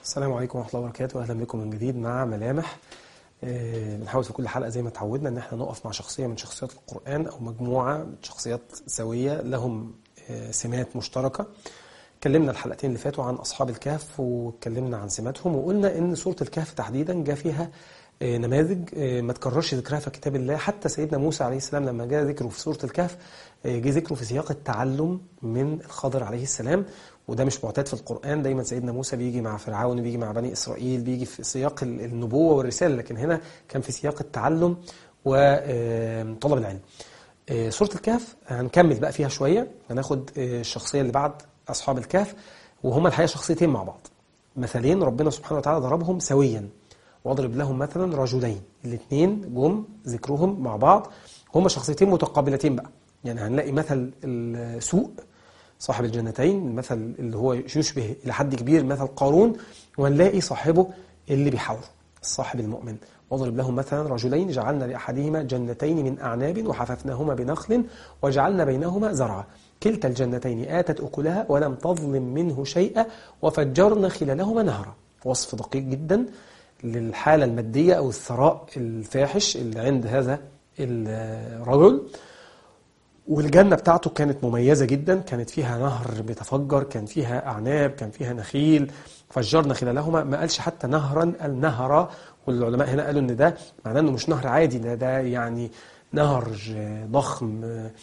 السلام عليكم ورحمة الله وبركاته أهلا بكم من جديد مع ملامح آه، بنحاول في كل حلقة زي ما اتعودنا إن احنا نقف مع شخصية من شخصيات القرآن أو مجموعة من شخصيات سوية لهم آه، سمات مشتركة اتكلمنا الحلقتين اللي فاتوا عن أصحاب الكهف واتكلمنا عن سماتهم وقلنا إن سورة الكهف تحديدا جاء فيها آه، نماذج آه، ما تكررش ذكرها في كتاب الله حتى سيدنا موسى عليه السلام لما جاء ذكره في سورة الكهف آه، جه ذكره في سياق التعلم من الخضر عليه السلام وده مش معتاد في القرآن دايما سيدنا موسى بيجي مع فرعون بيجي مع بني إسرائيل بيجي في سياق ال- النبوة والرسالة لكن هنا كان في سياق التعلم وطلب العلم آه، سورة الكهف هنكمل بقى فيها شوية هناخد آه، الشخصية اللي بعد أصحاب الكهف وهما الحقيقة شخصيتين مع بعض مثلين ربنا سبحانه وتعالى ضربهم سويا واضرب لهم مثلا رجلين الاثنين جم ذكرهم مع بعض هما شخصيتين متقابلتين بقى يعني هنلاقي مثل السوء صاحب الجنتين المثل اللي هو يشبه إلى حد كبير مثل قارون ونلاقي صاحبه اللي بيحاوره الصاحب المؤمن واضرب لهم مثلا رجلين جعلنا لأحدهما جنتين من أعناب وحففناهما بنخل وجعلنا بينهما زرعا كلتا الجنتين آتت أكلها ولم تظلم منه شيئا وفجرنا خلالهما نهرا وصف دقيق جدا للحالة المادية أو الثراء الفاحش اللي عند هذا الرجل والجنة بتاعته كانت مميزة جدا كانت فيها نهر بيتفجر كان فيها أعناب كان فيها نخيل فجرنا خلالهما ما قالش حتى نهرا قال نهرا والعلماء هنا قالوا ان ده معناه انه مش نهر عادي ده ده يعني نهر ضخم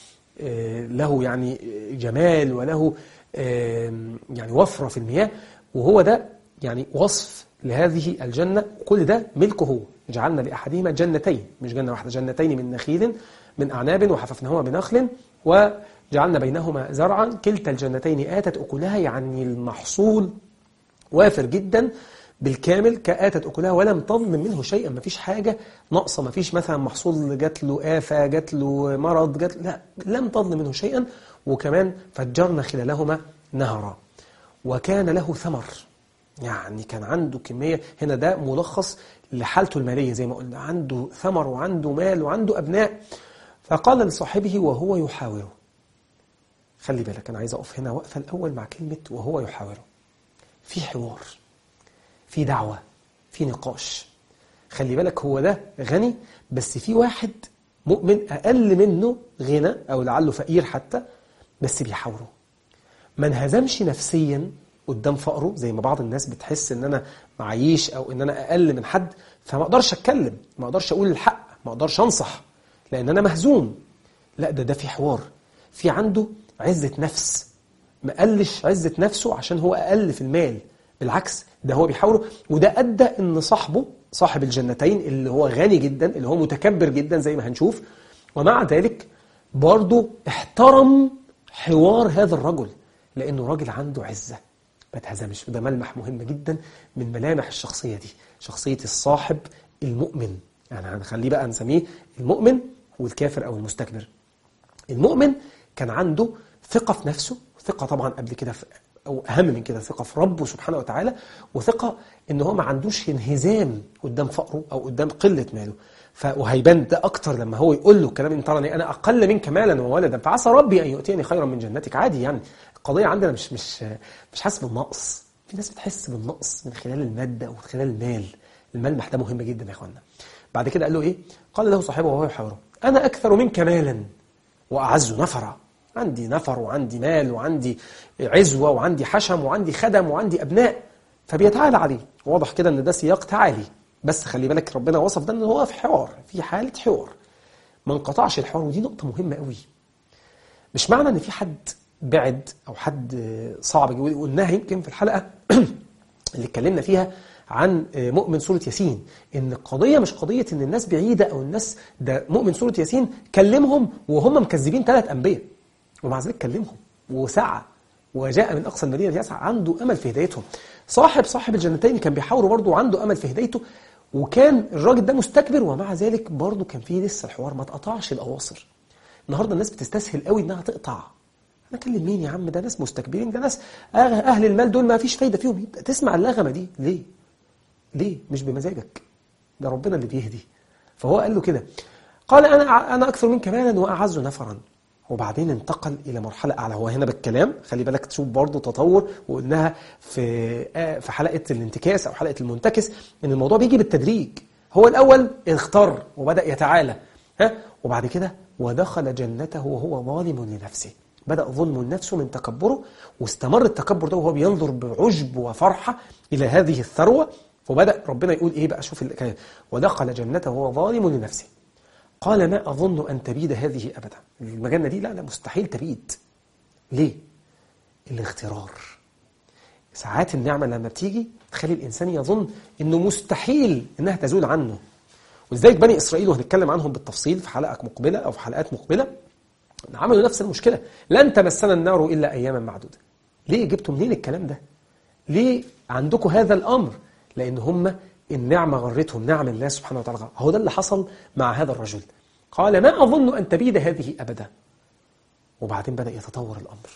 آه، له يعني جمال وله آه، يعني وفرة في المياه وهو ده يعني وصف لهذه الجنة كل ده ملكه هو جعلنا لأحدهما جنتين مش جنة واحدة جنتين من نخيل من أعناب وحففناهما بنخل وجعلنا بينهما زرعا كلتا الجنتين آتت أكلها يعني المحصول وافر جدا بالكامل كآتت أكلها ولم تظلم منه شيئا ما فيش حاجة ناقصة ما فيش مثلا محصول جات له آفة جات له مرض جات لا لم تظلم منه شيئا وكمان فجرنا خلالهما نهرا وكان له ثمر يعني كان عنده كمية هنا ده ملخص لحالته المالية زي ما قلنا عنده ثمر وعنده مال وعنده أبناء فقال لصاحبه وهو يحاوره خلي بالك أنا عايز أقف هنا وقفة الأول مع كلمة وهو يحاوره في حوار في دعوة في نقاش خلي بالك هو ده غني بس في واحد مؤمن أقل منه غنى أو لعله فقير حتى بس بيحاوره ما انهزمش نفسيا قدام فقره زي ما بعض الناس بتحس ان انا معيش او ان انا اقل من حد فما اقدرش اتكلم ما اقدرش اقول الحق ما اقدرش انصح لان انا مهزوم لا ده ده في حوار في عنده عزة نفس ما قلش عزة نفسه عشان هو اقل في المال بالعكس ده هو بيحاوره وده ادى ان صاحبه صاحب الجنتين اللي هو غني جدا اللي هو متكبر جدا زي ما هنشوف ومع ذلك برضه احترم حوار هذا الرجل لانه راجل عنده عزه ما اتهزمش وده ملمح مهم جدا من ملامح الشخصيه دي شخصيه الصاحب المؤمن يعني هنخليه بقى نسميه المؤمن والكافر او المستكبر المؤمن كان عنده ثقه في نفسه ثقه طبعا قبل كده في او اهم من كده ثقه في ربه سبحانه وتعالى وثقه ان هو ما عندوش انهزام قدام فقره او قدام قله ماله ف وهيبان ده اكتر لما هو يقول له الكلام ان تراني انا اقل منك مالا وولدا فعسى ربي ان يؤتيني خيرا من جنتك عادي يعني القضيه عندنا مش مش مش حاسس بالنقص في ناس بتحس بالنقص من خلال الماده ومن خلال المال الملمح ده مهم جدا يا اخوانا بعد كده قال له ايه قال له صاحبه وهو يحاوره انا اكثر منك مالا واعز نفرا عندي نفر وعندي مال وعندي عزوة وعندي حشم وعندي خدم وعندي أبناء فبيتعالى عليه واضح كده ان ده سياق تعالي بس خلي بالك ربنا وصف ده ان هو في حوار في حالة حوار ما انقطعش الحوار ودي نقطة مهمة قوي مش معنى ان في حد بعد او حد صعب قلناها يمكن في الحلقة اللي اتكلمنا فيها عن مؤمن سورة ياسين ان القضية مش قضية ان الناس بعيدة او الناس ده مؤمن سورة ياسين كلمهم وهم مكذبين ثلاث انبياء ومع ذلك كلمهم وسعى وجاء من أقصى المدينة يسعى عنده أمل في هدايتهم صاحب صاحب الجنتين كان بيحاوره برضه وعنده أمل في هدايته وكان الراجل ده مستكبر ومع ذلك برضه كان فيه لسه الحوار ما اتقطعش الأواصر النهاردة الناس بتستسهل قوي إنها تقطع أنا أكلم مين يا عم ده ناس مستكبرين ده ناس أهل المال دول ما فيش فايدة فيهم تسمع اللغمة دي ليه ليه مش بمزاجك ده ربنا اللي بيهدي فهو قال له كده قال أنا أنا أكثر منك مالا وأعز نفرا وبعدين انتقل الى مرحله اعلى هو هنا بالكلام خلي بالك تشوف برضه تطور وقلناها في آه، في حلقه الانتكاس او حلقه المنتكس ان الموضوع بيجي بالتدريج هو الاول اختار وبدا يتعالى ها وبعد كده ودخل جنته وهو ظالم لنفسه بدأ ظلم النفس من تكبره واستمر التكبر ده وهو بينظر بعجب وفرحة إلى هذه الثروة وبدأ ربنا يقول إيه بقى شوف الكلام ودخل جنته وهو ظالم لنفسه قال ما أظن أن تبيد هذه أبدا المجنة دي لا لا مستحيل تبيد ليه؟ الاغترار ساعات النعمة لما بتيجي تخلي الإنسان يظن أنه مستحيل أنها تزول عنه ولذلك بني إسرائيل وهنتكلم عنهم بالتفصيل في حلقة مقبلة أو في حلقات مقبلة عملوا نفس المشكلة لن تمسنا النار إلا أياما معدودة ليه جبتوا منين الكلام ده ليه عندكم هذا الأمر لأن هم النعمة غرتهم نعم الله سبحانه وتعالى هو ده اللي حصل مع هذا الرجل قال ما أظن أن تبيد هذه أبدا وبعدين بدأ يتطور الأمر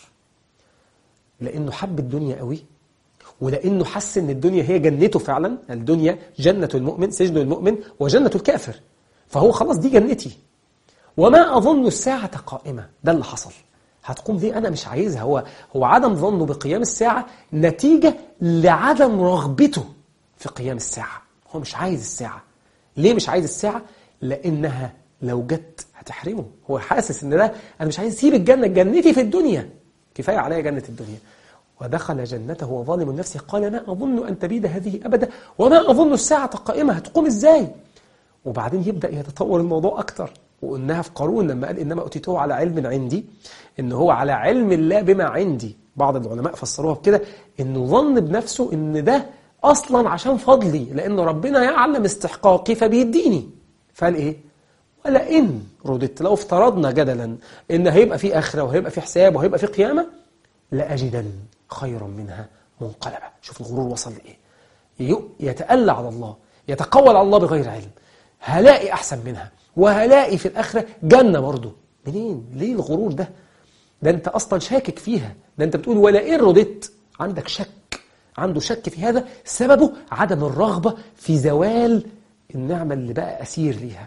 لأنه حب الدنيا قوي ولأنه حس أن الدنيا هي جنته فعلا الدنيا جنة المؤمن سجن المؤمن وجنة الكافر فهو خلاص دي جنتي وما أظن الساعة قائمة ده اللي حصل هتقوم دي أنا مش عايزها هو هو عدم ظنه بقيام الساعة نتيجة لعدم رغبته في قيام الساعة هو مش عايز الساعة ليه مش عايز الساعة؟ لأنها لو جت هتحرمه هو حاسس ان ده أنا مش عايز أسيب الجنة جنتي في الدنيا كفاية عليا جنة الدنيا ودخل جنته وظالم النفس قال ما أظن أن تبيد هذه أبدا وما أظن الساعة قائمة هتقوم إزاي وبعدين يبدأ يتطور الموضوع أكتر وقلناها في قارون لما قال إنما أتيته على علم عندي إن هو على علم الله بما عندي بعض العلماء فسروها بكده إنه ظن بنفسه إن ده أصلا عشان فضلي لأن ربنا يعلم استحقاقي فبيديني فقال إيه ولئن رددت لو افترضنا جدلا إن هيبقى في آخرة وهيبقى في حساب وهيبقى في قيامة لأجدن خيرا منها منقلبة شوف الغرور وصل لإيه يتألى على الله يتقول على الله بغير علم هلاقي أحسن منها وهلاقي في الآخرة جنة برضه منين؟ ليه الغرور ده؟ ده أنت أصلا شاكك فيها ده أنت بتقول ولئن رددت عندك شك عنده شك في هذا سببه عدم الرغبة في زوال النعمة اللي بقى أسير ليها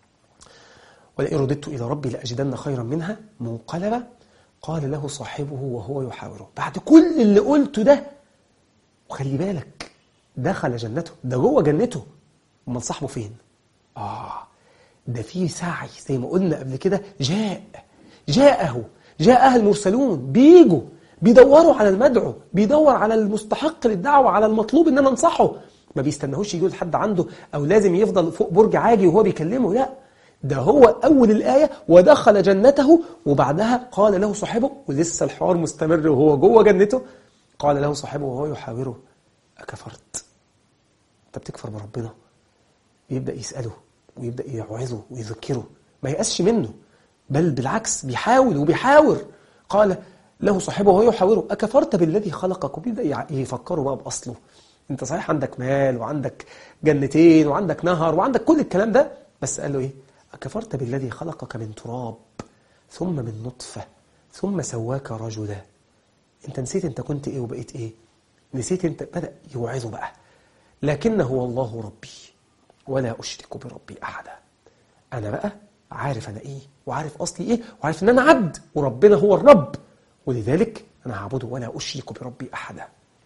ولئن رددت إلى ربي لأجدن خيرا منها منقلبة قال له صاحبه وهو يحاوره بعد كل اللي قلته ده وخلي بالك دخل جنته ده جوه جنته امال صاحبه فين آه ده في سعي زي ما قلنا قبل كده جاء جاءه جاءه المرسلون بيجوا بيدوروا على المدعو بيدور على المستحق للدعوة على المطلوب ان انا انصحه ما بيستناهوش يجي لحد عنده او لازم يفضل فوق برج عاجي وهو بيكلمه لا ده هو أول الآية ودخل جنته وبعدها قال له صاحبه ولسه الحوار مستمر وهو جوه جنته قال له صاحبه وهو يحاوره أكفرت أنت بتكفر بربنا يبدأ يسأله ويبدأ يوعظه ويذكره ما يأسش منه بل بالعكس بيحاول وبيحاور قال له صاحبه وهو يحاوره أكفرت بالذي خلقك وبيبدأ يفكره بقى بأصله أنت صحيح عندك مال وعندك جنتين وعندك نهر وعندك كل الكلام ده بس قال له إيه أكفرت بالذي خلقك من تراب ثم من نطفة ثم سواك رجلا أنت نسيت أنت كنت إيه وبقيت إيه نسيت أنت بدأ يوعظه بقى لكن هو الله ربي ولا أشرك بربي أحدا أنا بقى عارف أنا إيه وعارف أصلي إيه وعارف أن أنا عبد وربنا هو الرب ولذلك أنا هعبده ولا أشرك بربي أحدا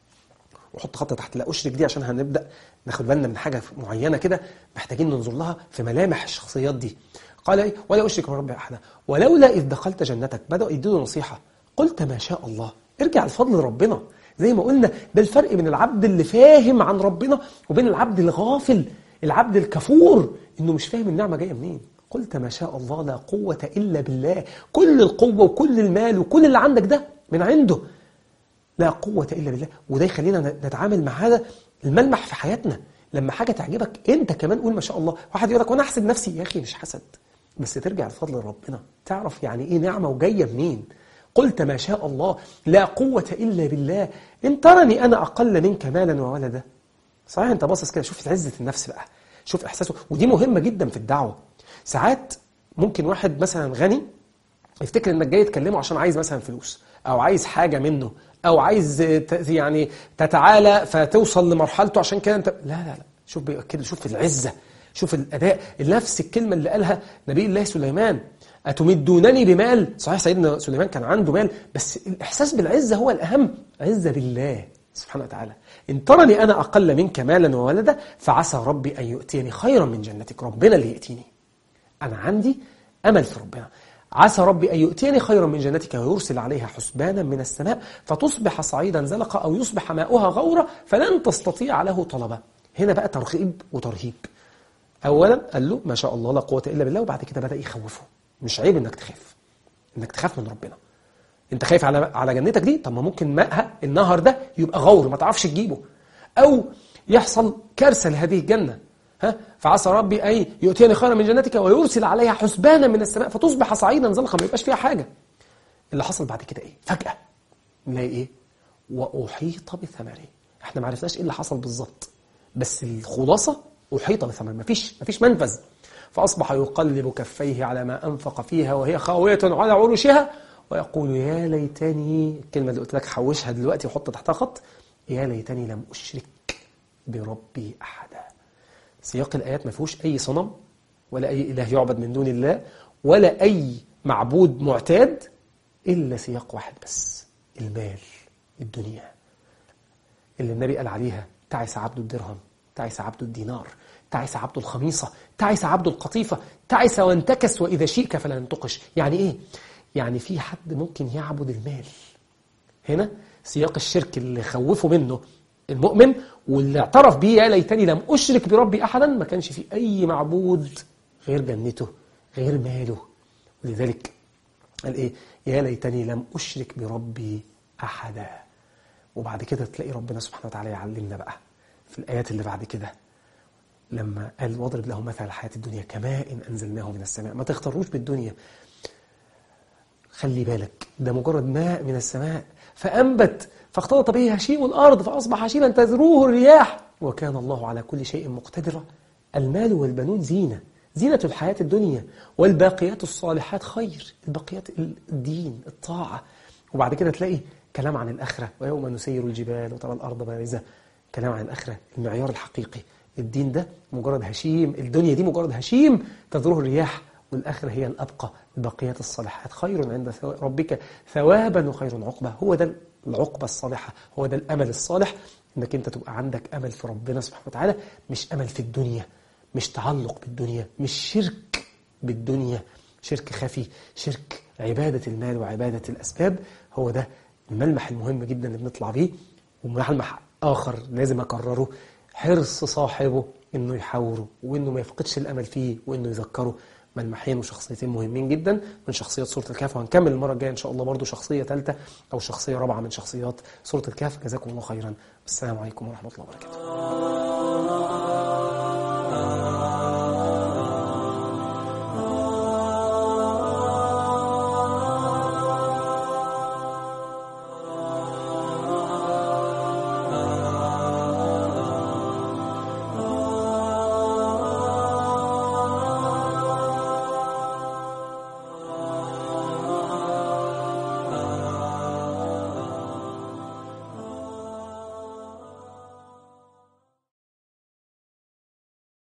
وحط خط تحت لا أشرك دي عشان هنبدأ ناخد بالنا من حاجة معينة كده محتاجين ننظر لها في ملامح الشخصيات دي قال إيه ولا أشرك بربي أحدا ولولا إذ دخلت جنتك بدأوا يديله نصيحة قلت ما شاء الله ارجع الفضل ربنا زي ما قلنا ده الفرق بين العبد اللي فاهم عن ربنا وبين العبد الغافل العبد الكفور إنه مش فاهم النعمة جاية منين قلت ما شاء الله لا قوة إلا بالله كل القوة وكل المال وكل اللي عندك ده من عنده لا قوة إلا بالله وده يخلينا نتعامل مع هذا الملمح في حياتنا لما حاجة تعجبك أنت كمان قول ما شاء الله واحد يقول لك وأنا أحسد نفسي يا أخي مش حسد بس ترجع لفضل ربنا تعرف يعني إيه نعمة وجاية منين قلت ما شاء الله لا قوة إلا بالله إن ترني أنا أقل منك مالا وولدا صحيح أنت باصص كده شوف عزة النفس بقى شوف إحساسه ودي مهمة جدا في الدعوة ساعات ممكن واحد مثلا غني يفتكر انك جاي تكلمه عشان عايز مثلا فلوس او عايز حاجة منه او عايز يعني تتعالى فتوصل لمرحلته عشان كده انت لا لا لا شوف بيأكد شوف العزة شوف الأداء نفس الكلمة اللي قالها نبي الله سليمان أتمدونني بمال صحيح سيدنا سليمان كان عنده مال بس الإحساس بالعزة هو الأهم عزة بالله سبحانه وتعالى إن ترني أنا أقل منك مالا وولدا فعسى ربي أن يؤتيني خيرا من جنتك ربنا اللي يأتيني أنا عندي أمل في ربنا عسى ربي أن يؤتيني خيرا من جنتك ويرسل عليها حسبانا من السماء فتصبح صعيدا زلقا أو يصبح ماؤها غورا فلن تستطيع له طلبا هنا بقى ترغيب وترهيب أولا قال له ما شاء الله لا قوة إلا بالله وبعد كده بدأ يخوفه مش عيب إنك تخاف إنك تخاف من ربنا انت خايف على على جنتك دي طب ما ممكن ماءها النهر ده يبقى غور ما تعرفش تجيبه او يحصل كارثه لهذه الجنه ها فعسى ربي ان يؤتيني خيرا من جنتك ويرسل عليها حسبانا من السماء فتصبح صعيدا زلقا ما يبقاش فيها حاجه اللي حصل بعد كده ايه فجاه نلاقي ايه واحيط بثمره احنا ما عرفناش ايه اللي حصل بالظبط بس الخلاصه احيط بثمره مفيش مفيش منفذ فاصبح يقلب كفيه على ما انفق فيها وهي خاويه على عروشها ويقول يا ليتني الكلمة اللي قلت لك حوشها دلوقتي وحط تحتها خط يا ليتني لم أشرك بربي أحدا سياق الآيات ما فيهوش أي صنم ولا أي إله يعبد من دون الله ولا أي معبود معتاد إلا سياق واحد بس المال الدنيا اللي النبي قال عليها تعس عبد الدرهم تعس عبد الدينار تعس عبد الخميصة تعس عبد القطيفة تعس وانتكس وإذا شئك فلا ينتقش يعني إيه؟ يعني في حد ممكن يعبد المال هنا سياق الشرك اللي خوفه منه المؤمن واللي اعترف بيه يا ليتني لم أشرك بربي أحدا ما كانش في أي معبود غير جنته غير ماله ولذلك قال إيه يا ليتني لم أشرك بربي أحدا وبعد كده تلاقي ربنا سبحانه وتعالى يعلمنا بقى في الآيات اللي بعد كده لما قال واضرب له مثل الحياة الدنيا كماء أنزلناه من السماء ما تغتروش بالدنيا خلي بالك ده مجرد ماء من السماء فأنبت فاختلط به هشيم الأرض فأصبح هشيما تذروه الرياح وكان الله على كل شيء مقتدرا المال والبنون زينة زينة الحياة الدنيا والباقيات الصالحات خير الباقيات الدين الطاعة وبعد كده تلاقي كلام عن الآخرة ويوم نسير الجبال وترى الأرض بارزة كلام عن الآخرة المعيار الحقيقي الدين ده مجرد هشيم الدنيا دي مجرد هشيم تذروه الرياح والآخرة هي الأبقى البقيات الصالحات خير عند ربك ثوابا وخير عقبة هو ده العقبة الصالحة هو ده الأمل الصالح إنك أنت تبقى عندك أمل في ربنا سبحانه وتعالى مش أمل في الدنيا مش تعلق بالدنيا مش شرك بالدنيا شرك خفي شرك عبادة المال وعبادة الأسباب هو ده الملمح المهم جدا اللي بنطلع بيه وملمح آخر لازم أكرره حرص صاحبه إنه يحاوره وإنه ما يفقدش الأمل فيه وإنه يذكره ملمحين وشخصيتين مهمين جدا من شخصيات سورة الكهف وهنكمل المرة الجاية إن شاء الله برضو شخصية ثالثة أو شخصية رابعة من شخصيات سورة الكهف جزاكم الله خيرا والسلام عليكم ورحمة الله وبركاته